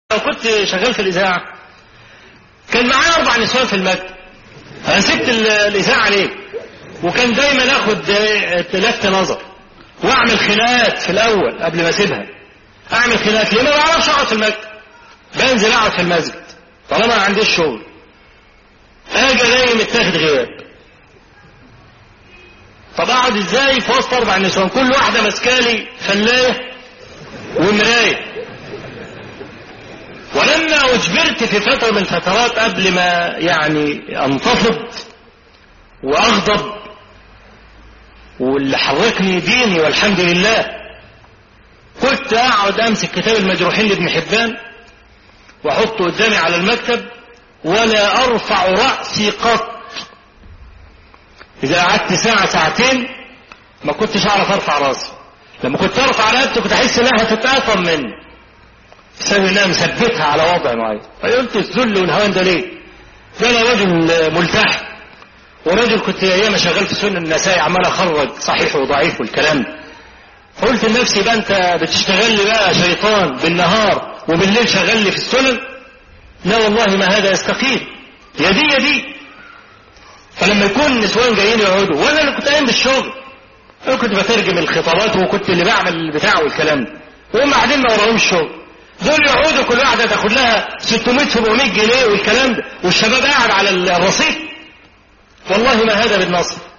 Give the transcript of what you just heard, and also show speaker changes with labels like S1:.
S1: كنت شغال في الإذاعة كان معايا أربع نسوان في المكتب أنا سبت الإذاعة ليه وكان دايما آخد لفت نظر وأعمل خناقات في الأول قبل ما أسيبها أعمل خناقات ليه ما بعرفش أقعد في المكتب بنزل أقعد في المسجد طالما ما عنديش شغل أجي ألاقي متاخد غياب طب أقعد إزاي في وسط أربع نسوان كل واحدة ماسكالي فلاية ومراية ولما أجبرت في فترة من الفترات قبل ما يعني أنتفض وأغضب واللي حركني ديني والحمد لله كنت أقعد أمسك كتاب المجروحين لابن حبان وأحطه قدامي على المكتب ولا أرفع رأسي قط إذا قعدت ساعة ساعتين ما كنتش أعرف أرفع رأسي لما كنت أرفع رأسي كنت أحس إنها هتتقطم مني بسبب انها مثبتها على وضع معين فقلت الذل والهوان ده ليه ده انا رجل ملتحي ورجل كنت ايام شغال في سنن النسائي عمال اخرج صحيح وضعيف والكلام ده قلت لنفسي بقى انت بتشتغل لي بقى شيطان بالنهار وبالليل شغال لي في السنن لا والله ما هذا يستقيم يا دي يا دي فلما يكون النسوان جايين يقعدوا وانا اللي كنت قايم بالشغل انا كنت بترجم الخطابات وكنت اللي بعمل البتاع والكلام ده وهم قاعدين ما وراهمش شغل دول يقعدوا كل واحده تاخد لها 600 700 جنيه والكلام ده والشباب قاعد على الرصيف والله ما هذا بالنصر